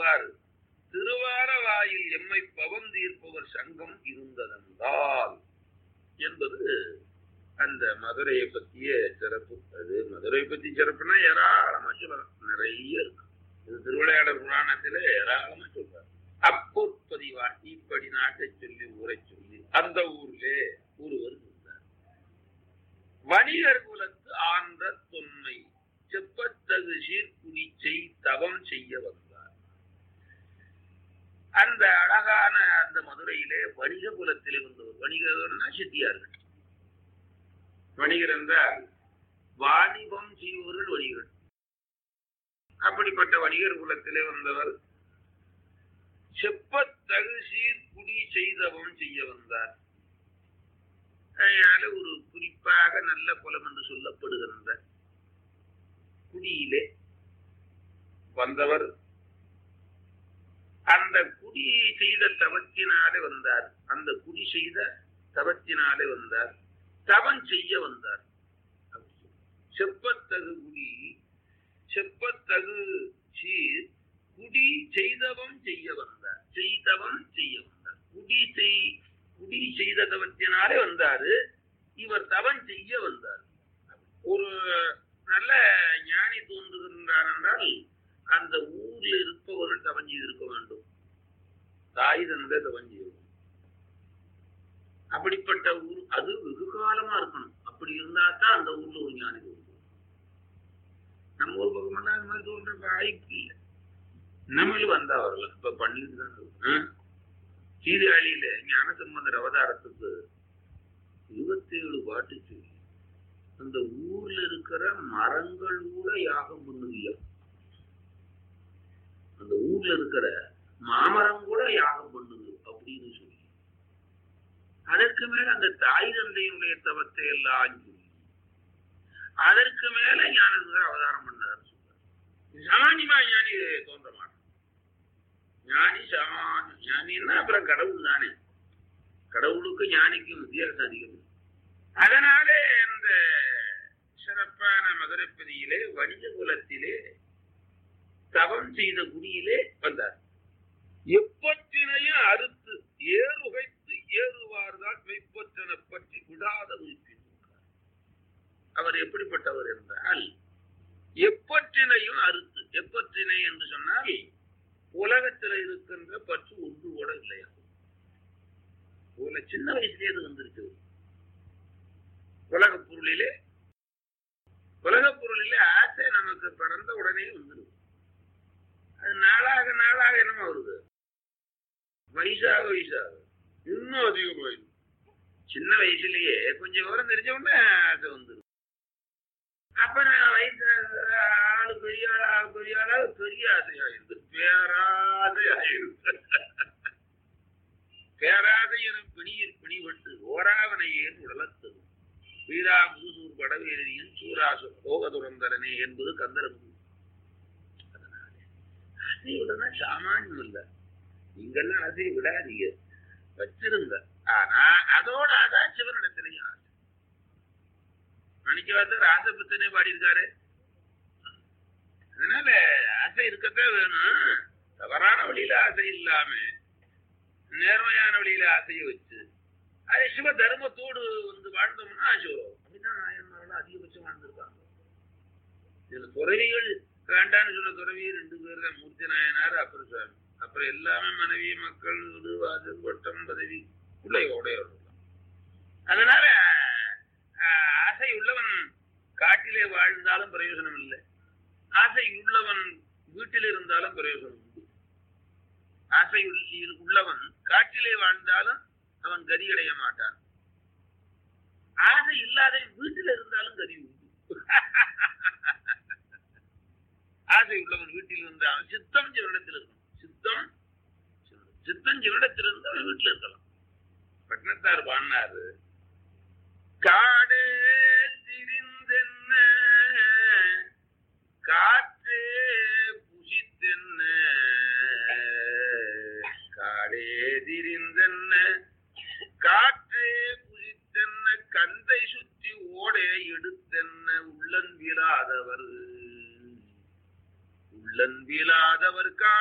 சொல்லுவார் திருவார வாயில் எம்மை பவம் தீர்ப்பவர் சங்கம் இருந்ததென்றால் என்பது அந்த மதுரையை பற்றிய சிறப்பு அது மதுரையை பத்தி சிறப்புனா ஏராளமா சொல்லலாம் நிறைய இருக்கு இது திருவிளையாடல் புராணத்தில ஏராளமா சொல்றாரு அப்போற்பதிவா இப்படி நாட்டை சொல்லி ஊரை சொல்லி அந்த ஊர்லே ஒருவர் இருந்தார் வணிகர் குலத்து ஆண்ட தொன்மை செப்பத்தகு சீர்குடி செய் தவம் செய்ய வந்தார் அந்த அழகான அந்த மதுரையிலே வணிக குலத்திலே வந்தவர் வணிகர்னா செட்டியார்கள் வணிகர் என்றால் வாணிபம் செய்பவர்கள் வணிகர்கள் அப்படிப்பட்ட வணிகர் குலத்திலே வந்தவர் செப்பத்தகு சீர்குடி செய்தவம் செய்ய வந்தார் அதனால ஒரு குறிப்பாக நல்ல குலம் என்று சொல்லப்படுகின்ற குடியிலே வந்தவர் அந்த குடி செய்த தவத்தினாலே வந்தார் அந்த குடி செய்த தவத்தினாலே வந்தார் தவம் செய்ய வந்தார் செப்பத்தகு குடி செப்பத்தகு சீர் குடி செய்தவம் செய்ய வந்தார் செய்தவம் செய்ய வந்தார் குடி செய் குடி செய்த தவத்தினாலே வந்தாரு இவர் தவம் செய்ய வந்தார் ஒரு நல்ல ஞானி தோன்றுகின்றார் என்றால் அந்த ஊரில் இருப்பவர்கள் தவம் செய்திருக்க வேண்டும் தாய் தந்தை தவம் செய்யணும் அப்படிப்பட்ட ஊர் அது வெகு காலமா இருக்கணும் அப்படி இருந்தா தான் அந்த ஊர்ல ஒரு ஞானி தோன்றும் நம்ம ஊர் பக்கம் அது மாதிரி தோன்ற வாய்ப்பு இல்லை நம்மளும் வந்தா வரலாம் இப்ப பண்ணிட்டு தான் இருக்கோம். சீர்காழியில ஞானசம்பந்தர் அவதாரத்துக்கு இருபத்தேழு பாட்டு சொல்லி அந்த ஊர்ல இருக்கிற மரங்கள் கூட யாகம் பண்ணுவியா அந்த ஊர்ல இருக்கிற மாமரம் கூட யாகம் பண்ணுது அப்படின்னு சொல்லி அதற்கு மேல அந்த தாய் தந்தையினுடைய தவத்தை எல்லாம் சொல்லி அதற்கு மேல ஞானசுந்தர் அவதாரம் பண்ணார் சாமானியமா ஞானி தோன்ற மாட்டான் ஞானி சாமானிய ஞானின்னா அப்புறம் கடவுள் தானே கடவுளுக்கு ஞானிக்கும் வித்தியாசம் அதிகம் அதனாலே இந்த சிறப்பான மதுரைப்பதியிலே வணிக குலத்திலே தவம் செய்த குடியிலே வந்தார் எப்பற்றினையும் அறுத்து ஏறுகைத்து ஏறுவார்தான் மெய்ப்பற்றனை பற்றி விடாத உயிர்ப்பின் அவர் எப்படிப்பட்டவர் என்றால் எப்பற்றினையும் அறுத்து எப்பற்றினை என்று சொன்னால் உலகத்தில் இருக்கின்ற பற்று ஒன்று கூட இல்லையா உல சின்ன வயசுலேயே அது வந்துருச்சு உலக பொருளிலே உலக பொருளிலே ஆசை நமக்கு பிறந்த உடனே வந்துடும் அது நாளாக நாளாக என்னமா வருது வயசாக வயசாக இன்னும் அதிகமாயிடும் சின்ன வயசுலயே கொஞ்சம் விவரம் தெரிஞ்ச உடனே ஆசை வந்துடும் அப்ப நான் வயசு ஆளு பெரிய ஆளா பெரிய ஆளா பெரிய ஆசையாயிருது பேராசை ஆயிருது பேராசையின் பிணியில் பிணிவட்டு ஓராவனையேன் உடலத்தது வீரா முதுசூர் படவேரியின் சூராசு போக துறந்தரனே என்பது கந்தரம்பு அதனாலே ஆசை விடனா சாமானியம் இல்ல நீங்கெல்லாம் ஆசையை விடாதீங்க வச்சிருங்க ஆனா அதோட அதான் சிவனிடத்திலேயும் ஆசை மணிக்கவாசர் ஆசை பத்தனே பாடியிருக்காரு அதனால ஆசை இருக்கத்தான் வேணும் தவறான வழியில ஆசை இல்லாம நேர்மையான வழியில ஆசையை வச்சு அது சிவ தர்மத்தோடு வந்து வாழ்ந்தோம்னா ஆசை வரும் அப்படிதான் நாயன்மார்கள் அதிகபட்சம் வாழ்ந்திருக்காங்க இதுல துறவிகள் வேண்டான்னு சொன்ன துறவி ரெண்டு பேர் தான் மூர்த்தி நாயனார் அப்புறம் சுவாமி அப்புறம் எல்லாமே மனைவி மக்கள் வீடு வாசல் வட்டம் பதவி உடைய உடையவர்கள் தான். அதனால ஆஹ், ஆசை உள்ளவன் காட்டிலே வாழ்ந்தாலும் பிரயோஜனம் இல்லை ஆசை உள்ளவன் வீட்டில் இருந்தாலும் பிரயோஜனம் உண்டு ஆசை உள்ள- உள்ளவன் காட்டிலே வாழ்ந்தாலும் அவன் கதி அடைய மாட்டான் ஆசை இல்லாத வீட்டில் இருந்தாலும் கதி உண்டு ஆசை உள்ளவன் வீட்டில் இருந்தாலும் சித்தம் சிவனிடத்தில் இருக்கணும் சித்தம் சிவனிடம். சித்தம் சிவனிடத்தில் இருந்து அவன் வீட்டில் இருக்கலாம் பட்டினத்தார் பாடினாரு காடு திரிந்தென்ன காற்றே புசித்தென்ன காடே திரிந்தென்ன காற்றே புசித்தென்ன கந்தை சுற்றி ஓடே எடுத்தென்ன உள்ளன் வீழாதவர் உள்ளன் வீழாதவர் காடு